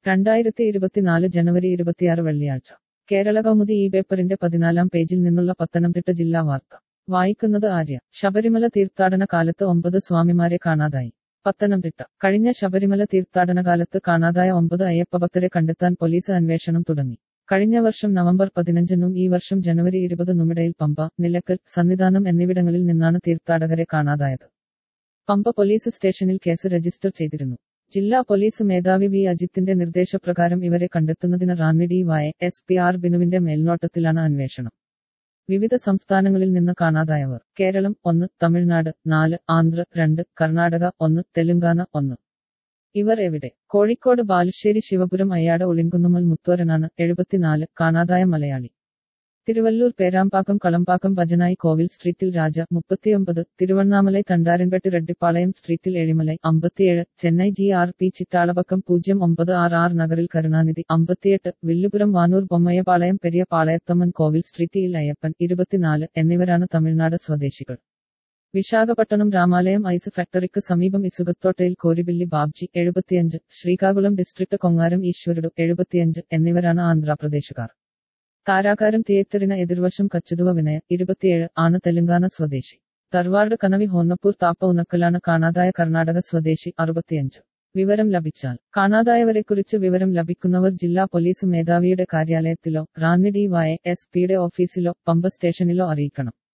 രണ്ടായിരത്തി ഇരുപത്തിനാല് ജനുവരി ഇരുപത്തിയാറ് വെള്ളിയാഴ്ച കേരള കൗമുദി ഈ പേപ്പറിന്റെ പതിനാലാം പേജിൽ നിന്നുള്ള പത്തനംതിട്ട ജില്ലാ വാർത്ത വായിക്കുന്നത് ആര്യ ശബരിമല തീർത്ഥാടന കാലത്ത് ഒമ്പത് സ്വാമിമാരെ കാണാതായി പത്തനംതിട്ട കഴിഞ്ഞ ശബരിമല തീർത്ഥാടന കാലത്ത് കാണാതായ ഒമ്പത് അയ്യപ്പഭക്തരെ കണ്ടെത്താൻ പോലീസ് അന്വേഷണം തുടങ്ങി കഴിഞ്ഞ വർഷം നവംബർ പതിനഞ്ചിനും ഈ വർഷം ജനുവരി ഇരുപതിനുമിടയിൽ പമ്പ നിലക്കൽ സന്നിധാനം എന്നിവിടങ്ങളിൽ നിന്നാണ് തീർത്ഥാടകരെ കാണാതായത് പമ്പ പോലീസ് സ്റ്റേഷനിൽ കേസ് രജിസ്റ്റർ ചെയ്തിരുന്നു ജില്ലാ പോലീസ് മേധാവി വി അജിത്തിന്റെ നിർദ്ദേശപ്രകാരം ഇവരെ കണ്ടെത്തുന്നതിന് Ranni D Y S P R ബിനുവിന്റെ മേൽനോട്ടത്തിലാണ് അന്വേഷണം വിവിധ സംസ്ഥാനങ്ങളിൽ നിന്ന് കാണാതായവർ കേരളം ഒന്ന് തമിഴ്നാട് നാല് ആന്ധ്ര രണ്ട് കർണാടക ഒന്ന് തെലുങ്കാന ഒന്ന് ഇവർ എവിടെ കോഴിക്കോട് ബാലുശ്ശേരി ശിവപുരം അയ്യാട് ഒളിങ്കുന്നുമ്മൽ മുത്തോരനാണ് എഴുപത്തിനാല് കാണാതായ മലയാളി തിരുവല്ലൂർ പേരാമ്പാക്കം കളമ്പാക്കം ഭജനായി കോവിൽ സ്ട്രീറ്റിൽ രാജ മുപ്പത്തിയൊമ്പത് തിരുവണ്ണാമലൈ തണ്ടാരൻപെട്ട് റെഡ്ഡിപ്പാളയം സ്ട്രീറ്റിൽ എഴിമലൈ അമ്പത്തിയേഴ് Chennai G R P Chittalapakkam പൂജ്യം ഒമ്പത് ആറ് ആറ് നഗറിൽ കരുണാനിധി അമ്പത്തിയെട്ട് വില്ലുപുരം വാനൂർ ബൊമ്മയപാളയം പെരിയ പാളയത്തമ്മൻ കോവിൽ സ്ട്രീറ്റിൽ അയ്യപ്പൻ ഇരുപത്തിനാല് എന്നിവരാണ് തമിഴ്നാട് സ്വദേശികൾ വിശാഖപട്ടണം രാമാലയം ഐസ് ഫാക്ടറിക്ക് സമീപം ഇസുഗത്തോട്ടയിൽ കോരിബില്ലി ബാബ്ജി എഴുപത്തിയഞ്ച് ശ്രീകാകുളം ഡിസ്ട്രിക്ട് കൊങ്ങാരം ഈശ്വരുడు എഴുപത്തിയഞ്ച് എന്നിവരാണ് ആന്ധ്രാപ്രദേശുകാർ താരാകാരം തിയേറ്ററിന് എതിർവശം കച്ചുതുവ വിനയ ഇരുപത്തിയേഴ് ആണ് തെലങ്കാന സ്വദേശി തർവാർഡ് കനവി ഹോന്നപ്പൂർ താപ്പ ഉനക്കലാണ് കാണാതായ കർണാടക സ്വദേശി അറുപത്തിയഞ്ച് വിവരം ലഭിച്ചാൽ കാണാതായവരെക്കുറിച്ച് വിവരം ലഭിക്കുന്നവർ ജില്ലാ പോലീസ് മേധാവിയുടെ കാര്യാലയത്തിലോ റാന്നി ഡി വായ എസ് പിയുടെ ഓഫീസിലോ പമ്പ സ്റ്റേഷനിലോ അറിയിക്കണം